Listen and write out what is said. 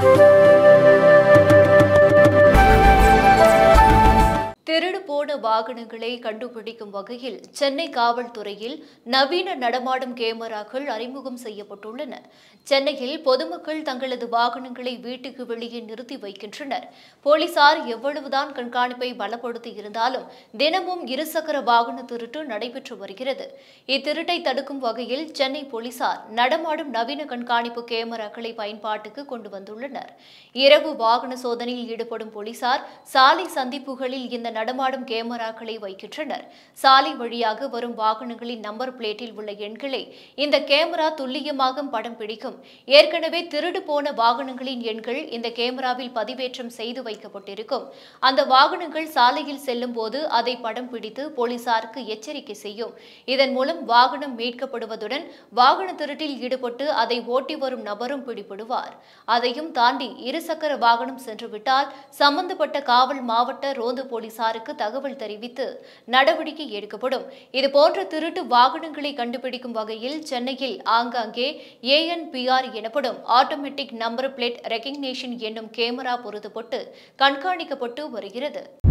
திருடு போன வாகனங்களை கண்டுபிடிக்கும் வகையில் சென்னை காவல்துறையில் நவீன நடமாடும் கேமராக்கள் அறிமுகம் செய்யப்பட்டுள்ளன சென்னையில் பொதுமக்கள் தங்களது வாகனங்களை வீட்டுக்கு வெளியே நிறுத்தி வைக்கின்றனர் போலீசார் எவ்வளவுதான் கண்காணிப்பை பலப்படுத்தி இருந்தாலும் தினமும் இருசக்கர வாகன திருட்டு நடைபெற்று வருகிறது இத்திருட்டை தடுக்கும் வகையில் சென்னை போலீசார் நடமாடும் நவீன கண்காணிப்பு கேமராக்களை பயன்பாட்டுக்கு கொண்டு வந்துள்ளனர் இரவு வாகன சோதனையில் ஈடுபடும் போலீசார் சாலை சந்திப்புகளில் இந்த நடமாடும் கேமராக்களை வைக்கின்றனர் சாலை வழியாக வரும் வாகனங்களின் நம்பர் பிளேட்டில் உள்ள எண்களை இந்த கேமரா துல்லியமாக படம் பிடிக்கும் ஏற்கனவே திருடு போன வாகனங்களின் எண்கள் இந்த கேமராவில் பதிவேற்றம் செய்து வைக்கப்பட்டிருக்கும் அந்த வாகனங்கள் சாலையில் செல்லும் போது அதை படம் பிடித்து போலீசாருக்கு எச்சரிக்கை செய்யும் இதன் மூலம் வாகனம் மீட்கப்படுவதுடன் வாகன திருட்டில் ஈடுபட்டு அதை ஓட்டி வரும் நபரும் பிடிபடுவார் அதையும் தாண்டி இருசக்கர வாகனம் சென்றுவிட்டால் சம்பந்தப்பட்ட காவல் மாவட்ட ரோந்து போலீசாருக்கு தகவல் தெரிவித்து நடவடிக்கை எடுக்கப்படும் இதுபோன்ற திருட்டு வாகனங்களை கண்டுபிடிக்கும் வகையில் சென்னையில் ஆங்காங்கே ஏஎன்பிஆர் எனப்படும் ஆட்டோமேட்டிக் நம்பர் பிளேட் ரெகக்னேஷன் என்னும் கேமரா பொருத்தப்பட்டு கண்காணிக்கப்பட்டு வருகிறது